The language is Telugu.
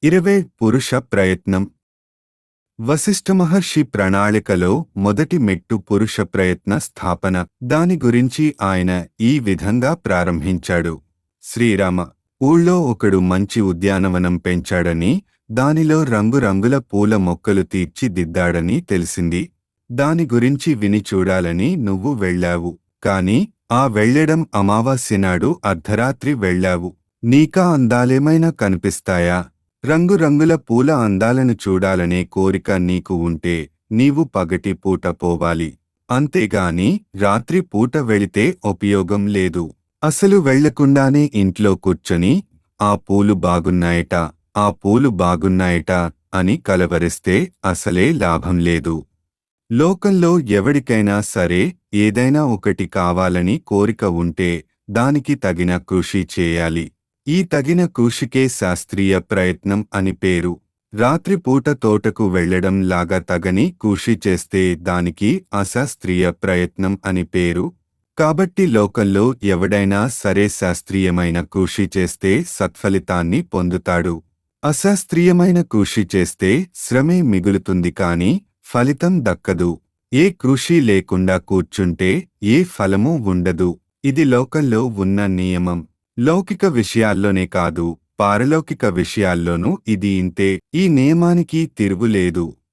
ఇరవై పురుష ప్రయత్నం వశిష్ఠ మహర్షి ప్రణాళికలో మొదటి మెట్టు పురుష ప్రయత్న స్థాపన దాని గురించి ఆయన ఈ విధంగా ప్రారంభించాడు శ్రీరామ ఊళ్ళో ఒకడు మంచి ఉద్యానవనం పెంచాడని దానిలో రంగురంగుల పూల మొక్కలు తీర్చిదిద్దాడని తెలిసింది దాని గురించి విని చూడాలని నువ్వు వెళ్ళావు కాని ఆ వెళ్ళడం అమావాస్య నాడు అర్ధరాత్రి వెళ్ళావు నీకా అందాలేమైనా కనిపిస్తాయా రంగురంగుల పూల అందాలను చూడాలనే కోరిక నీకు ఉంటే నీవు పగటి పూట పోవాలి అంతేగాని రాత్రి పూట వెళితే ఉపయోగం లేదు అసలు వెళ్లకుండానే ఇంట్లో కూర్చొని ఆ పూలు బాగున్నాయట ఆ పూలు బాగున్నాయట అని కలవరిస్తే అసలే లాభం లేదు లోకంలో ఎవడికైనా సరే ఏదైనా ఒకటి కావాలని కోరిక ఉంటే దానికి తగిన కృషి చేయాలి ఈ తగిన కృషికే శాస్త్రీయ ప్రయత్నం అని పేరు రాత్రిపూట తోటకు వెళ్లడం లాగా తగని కృషి చేస్తే దానికి అశాస్త్రీయ ప్రయత్నం అని పేరు కాబట్టి లోకంలో ఎవడైనా సరే శాస్త్రీయమైన కృషి చేస్తే సత్ఫలితాన్ని పొందుతాడు అశాస్త్రీయమైన కృషి చేస్తే శ్రమే మిగులుతుంది కాని ఫలితం దక్కదు ఏ కృషి లేకుండా కూర్చుంటే ఏ ఫలమూ ఉండదు ఇది లోకంలో ఉన్న నియమం లౌకిక విషయాల్లోనే కాదు పారలౌకిక విషయాల్లోనూ ఇది ఇంతే ఈ నియమానికి తిరుగులేదు